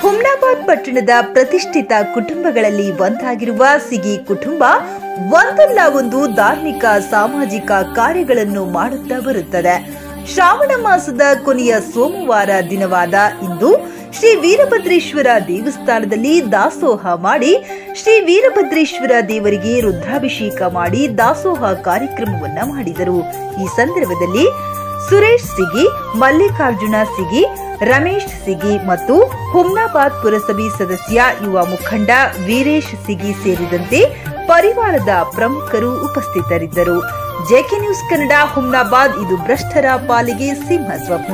ಹುಮ್ನಾಬಾದ್ ಪಟ್ಟಣದ ಪ್ರತಿಷ್ಠಿತ ಕುಟುಂಬಗಳಲ್ಲಿ ಒಂದಾಗಿರುವ ಸಿಗಿ ಕುಟುಂಬ ಒಂದಲ್ಲ ಒಂದು ಧಾರ್ಮಿಕ ಸಾಮಾಜಿಕ ಕಾರ್ಯಗಳನ್ನು ಮಾಡುತ್ತಾ ಬರುತ್ತದೆ ಶ್ರಾವಣ ಮಾಸದ ಕೊನೆಯ ಸೋಮವಾರ ದಿನವಾದ ಇಂದು ಶ್ರೀ ವೀರಭದ್ರೇಶ್ವರ ದೇವಸ್ಥಾನದಲ್ಲಿ ದಾಸೋಹ ಮಾಡಿ ಶ್ರೀ ವೀರಭದ್ರೇಶ್ವರ ದೇವರಿಗೆ ರುದ್ರಾಭಿಷೇಕ ಮಾಡಿ ದಾಸೋಹ ಕಾರ್ಯಕ್ರಮವನ್ನ ಮಾಡಿದರು ಈ ಸಂದರ್ಭದಲ್ಲಿ ಸುರೇಶ್ ಸಿಗಿ ಮಲ್ಲಿಕಾರ್ಜುನ ಸಿಗಿ ರಮೇಶ್ ಸಿಗಿ ಮತ್ತು ಹುಮ್ನಾಬಾದ್ ಪುರಸಭೆ ಸದಸ್ಯ ಯುವ ಮುಖಂಡ ವೀರೇಶ್ ಸಿಗಿ ಸೇರಿದಂತೆ ಪರಿವಾರದ ಪ್ರಮುಖರು ಉಪಸ್ಥಿತರಿದ್ದರು ಜೆಕೆ ನ್ಯೂಸ್ ಕನ್ನಡ ಹುಮ್ನಾಬಾದ್ ಇದು ಭ್ರಷ್ಟರ ಪಾಲಿಗೆ ಸಿಂಹ ಸ್ವಪ್ನ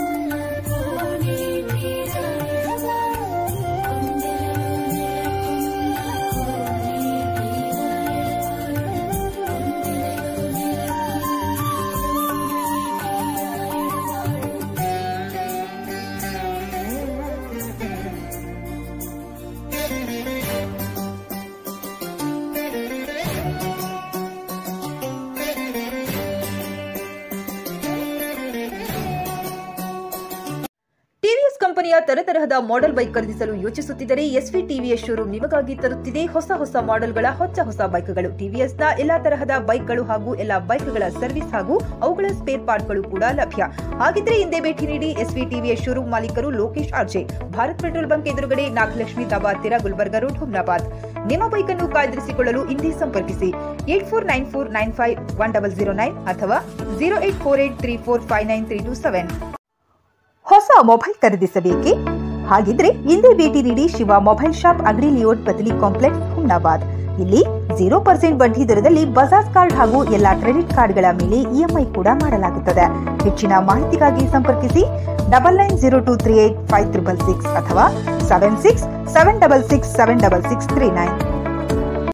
ಟಿವಿಎಸ್ ಕಂಪನಿಯ ತರತರಹದ ಮಾಡೆಲ್ ಬೈಕ್ ಖರೀದಿಸಲು ಯೋಚಿಸುತ್ತಿದ್ದರೆ ಎಸ್ವಿ ಟಿವಿಎಸ್ ಶೋರೂಮ್ ನಿಮಗಾಗಿ ತರುತ್ತಿದೆ ಹೊಸ ಹೊಸ ಮಾಡೆಲ್ಗಳ ಹೊಸ ಹೊಸ ಬೈಕ್ಗಳು ಟಿವಿಎಸ್ನ ಎಲ್ಲಾ ತರಹದ ಬೈಕ್ಗಳು ಹಾಗೂ ಎಲ್ಲಾ ಬೈಕ್ಗಳ ಸರ್ವಿಸ್ ಹಾಗೂ ಅವುಗಳ ಸ್ಪೇರ್ ಪಾರ್ಟ್ಗಳು ಕೂಡ ಲಭ್ಯ ಹಾಗಿದ್ರೆ ಹಿಂದೆ ಭೇಟಿ ನೀಡಿ ಎಸ್ವಿ ಟಿವಿಎಸ್ ಶೋರೂಮ್ ಮಾಲೀಕರು Lokesh RJ Bharat petrol bunk ಎದುರುಗಡೆ ನಾಗಲಕ್ಷ್ಮಿ ದಾಬಾ ಹತ್ತಿರ ಗುಲ್ಬರ್ಗಾ ರೋಡ್ ಹುಮ್ನಾಬಾದ್ ನಿಮ್ಮ ಬೈಕ್ ಅನ್ನು ಕಾಯ್ದಿರಿಸಿಕೊಳ್ಳಲು ಹಿಂದೆ ಸಂಪರ್ಕಿಸಿ eight four nine four nine five one double zero nine ಅಥವಾ zero eight four eight three four five nine three two seven ಹೊಸ ಮೊಬೈಲ್ ಖರೀದಿಸಬೇಕೇ ಹಾಗಿದ್ರೆ ಇಂದೇ ಭೇಟಿ ನೀಡಿ ಶಿವ ಮೊಬೈಲ್ ಶಾಪ್ ಅಗ್ರಿ ಲಿಯೋಡ್ ಬದಲಿ ಕಾಂಪ್ಲೆಕ್ಸ್ ಹುಮ್ನಾಬಾದ್ ಇಲ್ಲಿ ಜೀರೋ ಪರ್ಸೆಂಟ್ ಬಡ್ಡಿ ದರದಲ್ಲಿ ಬಜಾಜ್ ಕಾರ್ಡ್ ಹಾಗೂ ಎಲ್ಲಾ ಕ್ರೆಡಿಟ್ ಕಾರ್ಡ್ಗಳ ಮೇಲೆ ಇಎಂಐ ಕೂಡ ಮಾಡಲಾಗುತ್ತದೆ ಹೆಚ್ಚಿನ ಮಾಹಿತಿಗಾಗಿ ಸಂಪರ್ಕಿಸಿ double nine zero two three eight five triple six ಅಥವಾ seven six seven double six seven double six three nine